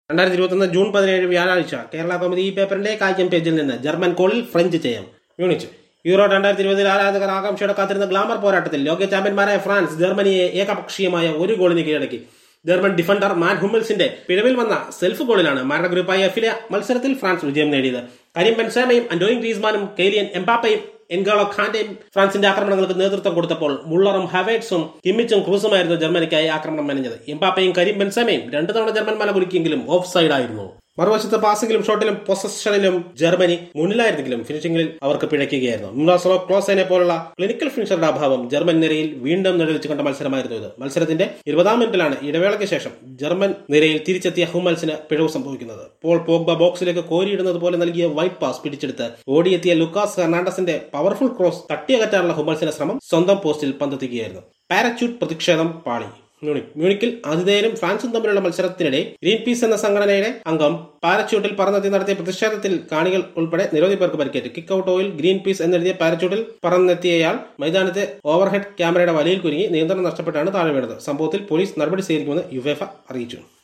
രണ്ടായിരത്തി ഇരുപത്തൊന്ന് ജൂൺ പതിനേഴ് വ്യാഴാഴ്ച കേരള കോമഡി ഈ പേപ്പറിന്റെ കാഴ്ചം പേജിൽ നിന്ന് ജർമ്മൻ കോളിൽ ഫ്രഞ്ച് ചെയ്യാം മ്യൂണിച്ച് യൂറോ രണ്ടായിരത്തി ഇരുപതിൽ ആരാധകർ ആകാംക്ഷയോടെ കാത്തിരുന്ന ഗ്ലാമർ പോരാട്ടത്തിൽ ലോക ചാമ്പ്യന്മാരായ ഫ്രാൻസ് ജർമ്മനിയെ ഏകപക്ഷീയമായ ഒരു ഗോളിന് കീഴടക്കി ജർമ്മൻ ഡിഫൻഡർ മാൻ ഹുമ്മൽസിന്റെ പിഴവിൽ വന്ന സെൽഫ് ഗോളിലാണ് മരണ ഗ്രൂപ്പായ എഫിലെ മത്സരത്തിൽ ഫ്രാൻസ് വിജയം നേടിയത് കരീം ബെൻസാമയും അന്റോയിൻ ഗ്രീസ്മാനും കെയ്ലിയൻ എംപാപ്പയും എൻഗാളോ ഖാന്റെയും ഫ്രാൻസിന്റെ ആക്രമണങ്ങൾക്ക് നേതൃത്വം കൊടുത്തപ്പോൾ മുള്ളറും ഹവേറ്റ്സും കിമ്മിച്ചും ക്രൂസുമായിരുന്നു ജർമ്മനിക്കായി ആക്രമണം മെനഞ്ഞത് എംപാപ്പയും കരീം ബെൻസാമയും രണ്ടു തവണ ജർമ്മൻ മല കുലുക്കിയെങ്കിലും ഓഫ് സൈഡ് ആയിരുന്നു മറുവശത്ത് പാസിംഗിലും ഷോട്ടിലും പൊസഷനിലും ജർമ്മനി മുന്നിലായിരുന്നെങ്കിലും ഫിനിഷിംഗിൽ അവർക്ക് പിഴയ്ക്കുകയായിരുന്നു മുംലാസോ ക്ലോസനെ പോലുള്ള ക്ലിനിക്കൽ ഫിനിഷറുടെ അഭാവം ജർമ്മൻ നിരയിൽ വീണ്ടും നിഴലിച്ചു കണ്ട മത്സരമായിരുന്നു ഇത് മത്സരത്തിന്റെ ഇരുപതാം മിനിറ്റിലാണ് ഇടവേളയ്ക്ക് ശേഷം ജർമ്മൻ നിരയിൽ തിരിച്ചെത്തിയ ഹുമൽസിന് പിഴവ് സംഭവിക്കുന്നത് പോൾ പോഗ്ബ ബോക്സിലേക്ക് കോരിയിടുന്നത് പോലെ നൽകിയ വൈറ്റ് പാസ് പിടിച്ചെടുത്ത് ഓടിയെത്തിയ ലുക്കാസ് ഹെർണാണ്ടസിന്റെ പവർഫുൾ ക്രോസ് തട്ടിയകറ്റാനുള്ള ഹുമൽസിന്റെ ശ്രമം സ്വന്തം പോസ്റ്റിൽ പന്തെത്തിക്കുകയായിരുന്നു പാരച്യൂട്ട് പ്രതിഷേധം പാളി മ്യൂണിക് മ്യൂണിക്കിൽ ആതിഥേയരും ഫ്രാൻസും തമ്മിലുള്ള മത്സരത്തിനിടെ ഗ്രീൻ പീസ് എന്ന സംഘടനയുടെ അംഗം പാരച്യൂട്ടിൽ പറന്നെത്തി നടത്തിയ പ്രതിഷേധത്തിൽ കാണികൾ ഉൾപ്പെടെ നിരവധി പേർക്ക് പരിക്കേറ്റു kick out oil Greenpeace എന്നെഴുതിയ പാരച്യൂട്ടിൽ പറന്നെത്തിയയാൾ മൈതാനത്തെ ഓവർഹെഡ് ക്യാമറയുടെ വലയിൽ കുരുങ്ങി നിയന്ത്രണം നഷ്ടപ്പെട്ടാണ് താഴെ വീണത് സംഭവത്തിൽ പോലീസ് നടപടി സ്വീകരിക്കുമെന്ന് യുവേഫ അറിയിച്ചു